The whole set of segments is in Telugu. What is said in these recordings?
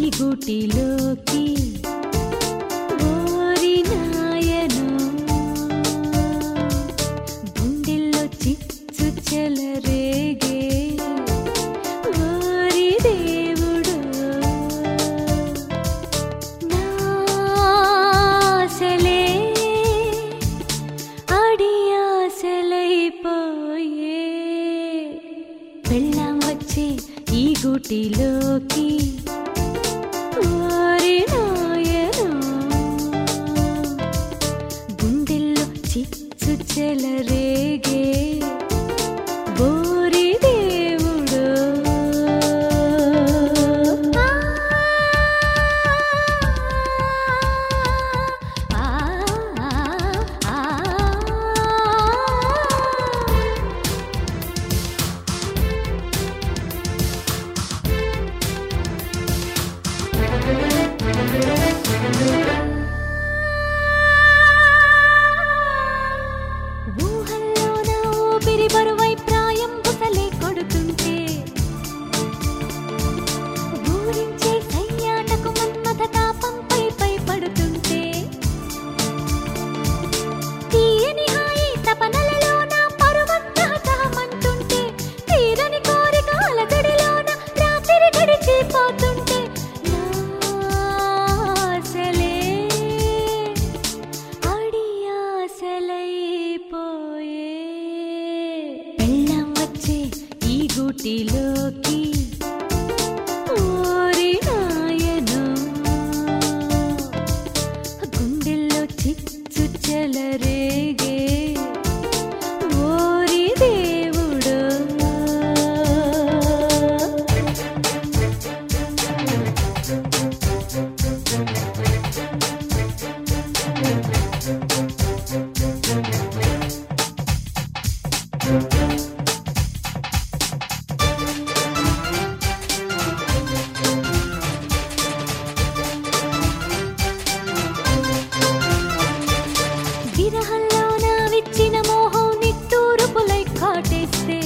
గూటిలోకి ఓరి నాయనో గుండెల్లో చిచ్చు చెలరేగే ఓరి దేవుడు నాసలే అడియాసలైపోయే వెళ్ళాం వచ్చే ఈ గుటిలోకి ఓరి నాయనో గుండెల్లో చిచ్చు చెలరేగే బోరి దేవుడు ఆ, ఆ, ఆ, ఆ. ఊహల్లోన ఊపిరి బరువై ప్రాయం బుసలే కొడుతుంటే ఊరించే సయ్యాటకు మన్మథ తాపం పై పై పడుతుంటే తీయని హాయి తపనలలోన పరువత్తహతహమంటుంటే తీరని కోరిక అలజడిలోన రాత్రి గడిచిపోతుంటే నాసలే అడియాసలైపోయే పెళ్ళం వచ్చే ఈ గూటిలోకి ఓరి నాయనో గుండెల్లో చిచ్చు చెలరేగే ఓరి దేవుడు విరహంలోన విచ్చిన మోహం నిట్టూరుపులై కాటేస్తే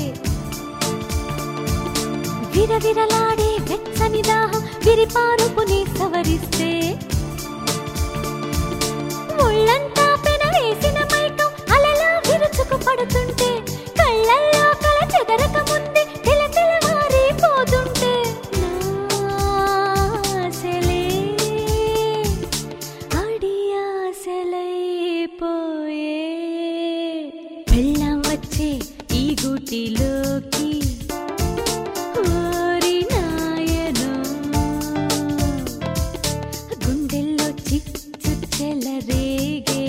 విరవిరలాడే వెచ్చని దాహం విరిపారుపుని సవరిస్తే ఒళ్ళంతా పెనవేసిన మైకం అలలా విరుచుకు పడుతుంటే కళ్ళల్లో కల చెదరక ముందే తిలతిల మారిపోతుంటే నాసలే అడియాసలైపోయే పెళ్ళం వచ్చే ఈ గూటిలోకి ఓరి నాయనో గుండెల్లో చిచ్చు చెలరేగే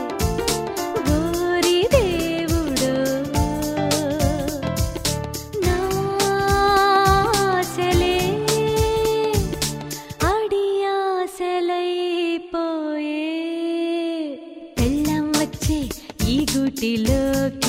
ఓరి దేవుడు నాసలే అడియాసలైపోయే పెళ్ళం వచ్చే ఈ గుటిలోకి